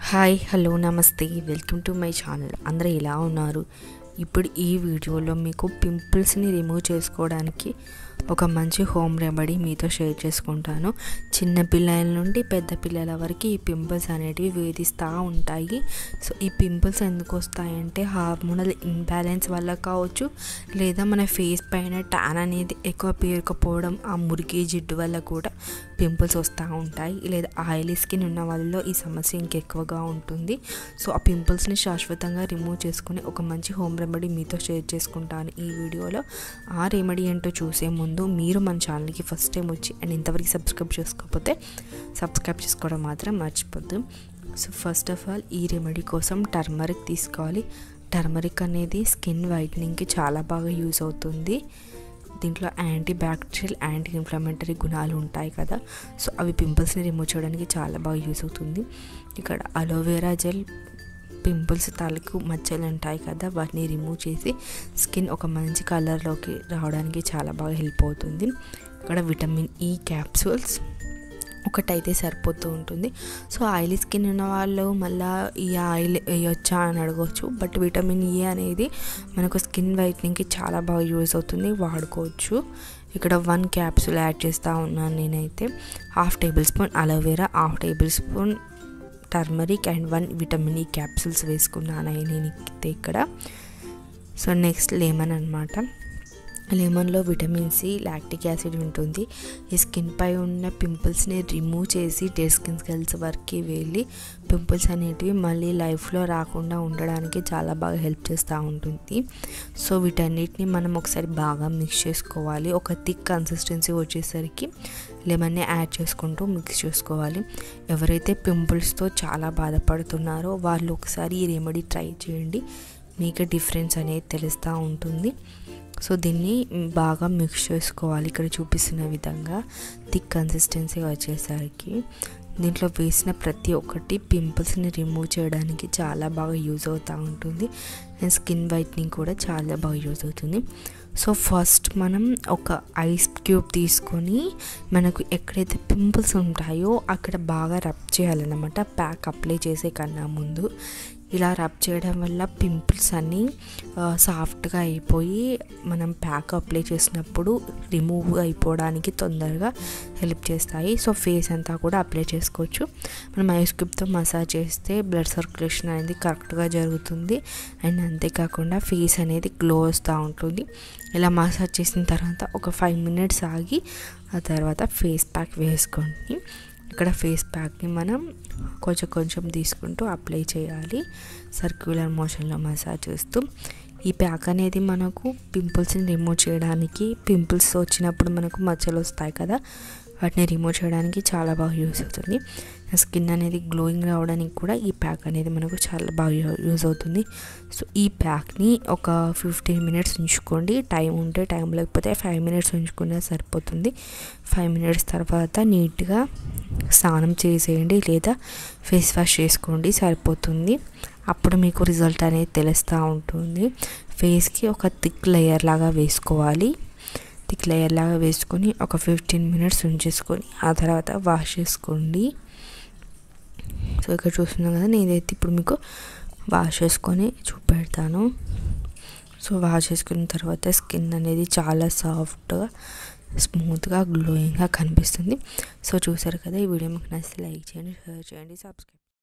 hi hello namaste welcome to my channel అందరూ ఎలా ఉన్నారు ఇప్పుడు ఈ వీడియోలో మీకు పింపుల్స్ని రిమూవ్ చేసుకోవడానికి ఒక మంచి హోమ్ రెమెడీ మీతో షేర్ చేసుకుంటాను చిన్న పిల్లల నుండి పెద్ద పిల్లల వరకు ఈ పింపుల్స్ అనేటివి వేధిస్తూ ఉంటాయి సో ఈ పింపుల్స్ ఎందుకు వస్తాయంటే హార్మోనల్ ఇంబ్యాలెన్స్ వల్ల కావచ్చు లేదా మన ఫేస్ పైన ట్యాన్ అనేది ఎక్కువ పేరుకపోవడం ఆ మురికి జిడ్డు వల్ల కూడా పింపుల్స్ వస్తూ ఉంటాయి లేదా ఆయిలీ స్కిన్ ఉన్న వాళ్ళలో ఈ సమస్య ఇంకెక్కువగా ఉంటుంది సో ఆ పింపుల్స్ని శాశ్వతంగా రిమూవ్ చేసుకుని ఒక మంచి హోమ్ రెమెడీ మీతో షేర్ చేసుకుంటాను ఈ వీడియోలో ఆ రెమెడీ ఏంటో చూసే ముందు మీరు మన ఛానల్కి ఫస్ట్ టైం వచ్చి అండ్ ఇంతవరకు సబ్స్క్రైబ్ చేసుకోకపోతే సబ్స్క్రైబ్ చేసుకోవడం మాత్రం మర్చిపోద్దు సో ఫస్ట్ ఆఫ్ ఆల్ ఈ రెమెడీ కోసం టర్మరిక్ తీసుకోవాలి టర్మరిక్ అనేది స్కిన్ వైట్నింగ్కి చాలా బాగా యూజ్ అవుతుంది దీంట్లో యాంటీ బ్యాక్టీరియల్ యాంటీ ఇన్ఫ్లమేటరీ గుణాలు ఉంటాయి కదా సో అవి పింపుల్స్ని రిమూవ్ చేయడానికి చాలా బాగా యూజ్ అవుతుంది ఇక్కడ అలోవెరా జెల్ పింపుల్స్ తలకు మచ్చలు ఉంటాయి కదా వాటిని రిమూవ్ చేసి స్కిన్ ఒక మంచి కలర్లోకి రావడానికి చాలా బాగా హెల్ప్ అవుతుంది ఇక్కడ విటమిన్ ఈ క్యాప్సూల్స్ ఒకటైతే సరిపోతూ ఉంటుంది సో ఆయిలీ స్కిన్ ఉన్న వాళ్ళు మళ్ళీ ఈ ఆయిల్ వేయొచ్చా అని అడగవచ్చు బట్ విటమిన్ ఈ అనేది మనకు స్కిన్ వైట్నింగ్కి చాలా బాగా యూజ్ అవుతుంది వాడుకోవచ్చు ఇక్కడ వన్ క్యాప్సూల్ యాడ్ చేస్తూ ఉన్నాను నేనైతే half tablespoon aloe vera half tablespoon turmeric and one vitamin E capsules వేసుకున్నాను నేను ఇక్కడ సో నెక్స్ట్ లెమన్ అనమాట లెమన్లో విటమిన్ సి లాక్టిక్ యాసిడ్ ఉంటుంది ఈ స్కిన్ పై ఉన్న పింపుల్స్ని రిమూవ్ చేసి డెడ్ స్కిన్ సెల్స్ వరకు వెళ్ళి పింపుల్స్ అనేటివి మళ్ళీ లైఫ్లో రాకుండా ఉండడానికి చాలా బాగా హెల్ప్ చేస్తూ ఉంటుంది సో వీటన్నిటిని మనం ఒకసారి బాగా మిక్స్ చేసుకోవాలి ఒక థిక్ కన్సిస్టెన్సీ వచ్చేసరికి లెమన్ని యాడ్ చేసుకుంటూ మిక్స్ చేసుకోవాలి ఎవరైతే పింపుల్స్తో చాలా బాధపడుతున్నారో వాళ్ళు ఒకసారి ఈ రెమెడీ ట్రై చేయండి మీకు డిఫరెన్స్ అనేది తెలుస్తూ ఉంటుంది సో దీన్ని బాగా మిక్స్ చేసుకోవాలి ఇక్కడ చూపిస్తున్న విధంగా థిక్ కన్సిస్టెన్సీ వచ్చేసరికి దీంట్లో వేసిన ప్రతి ఒక్కటి పింపుల్స్ని రిమూవ్ చేయడానికి చాలా బాగా యూజ్ అవుతూ ఉంటుంది అండ్ స్కిన్ వైట్నింగ్ కూడా చాలా బాగా యూజ్ అవుతుంది సో ఫస్ట్ మనం ఒక ఐస్ క్యూబ్ తీసుకొని మనకు ఎక్కడైతే పింపుల్స్ ఉంటాయో అక్కడ బాగా రబ్ చేయాలన్నమాట ప్యాక్ అప్లై చేసే కన్నా ముందు ఇలా రబ్ చేయడం వల్ల పింపుల్స్ అన్నీ సాఫ్ట్గా అయిపోయి మనం ప్యాక్ అప్లై చేసినప్పుడు రిమూవ్ అయిపోవడానికి తొందరగా హెల్ప్ చేస్తాయి సో ఫేస్ అంతా కూడా అప్లై చేసుకోవచ్చు మనం ఐస్ క్యూబ్తో మసాజ్ చేస్తే బ్లడ్ సర్క్యులేషన్ అనేది కరెక్ట్గా జరుగుతుంది అండ్ అంతేకాకుండా ఫేస్ అనేది గ్లో వస్తూ ఉంటుంది ఇలా మసాజ్ చేసిన తర్వాత ఒక ఫైవ్ మినిట్స్ ఆగి ఆ తర్వాత ఫేస్ ప్యాక్ వేసుకోండి ఇక్కడ ఫేస్ ప్యాక్ని మనం కొంచెం కొంచెం తీసుకుంటూ అప్లై చేయాలి సర్క్యులర్ మోషన్లో మసాజ్ చేస్తూ ఈ ప్యాక్ అనేది మనకు పింపుల్స్ని రిమూవ్ చేయడానికి పింపుల్స్ వచ్చినప్పుడు మనకు మచ్చలు వస్తాయి కదా వాటిని రిమూవ్ చేయడానికి చాలా బాగా యూస్ అవుతుంది స్కిన్ అనేది గ్లోయింగ్ రావడానికి కూడా ఈ ప్యాక్ అనేది మనకు చాలా బాగా యూజ్ అవుతుంది సో ఈ ప్యాక్ని ఒక ఫిఫ్టీన్ మినిట్స్ ఉంచుకోండి టైం ఉంటే టైం లేకపోతే ఫైవ్ మినిట్స్ ఉంచుకున్నా సరిపోతుంది ఫైవ్ మినిట్స్ తర్వాత నీట్గా స్నానం చేసేయండి లేదా ఫేస్ వాష్ చేసుకోండి సరిపోతుంది అప్పుడు మీకు రిజల్ట్ అనేది తెలుస్తూ ఉంటుంది ఫేస్కి ఒక థిక్ లేయర్ లాగా వేసుకోవాలి థిక్ లేయర్ లాగా వేసుకొని ఒక ఫిఫ్టీన్ మినిట్స్ ఉంచేసుకొని ఆ తర్వాత వాష్ చేసుకోండి సో ఇక్కడ చూస్తున్నాం కదా నేనైతే ఇప్పుడు మీకు వాష్ చేసుకొని చూపెడతాను సో వాష్ చేసుకున్న తర్వాత స్కిన్ అనేది చాలా సాఫ్ట్గా స్మూత్గా గ్లోయింగ్గా కనిపిస్తుంది సో చూసారు కదా ఈ వీడియో మీకు నచ్చితే లైక్ చేయండి షేర్ చేయండి సబ్స్క్రైబ్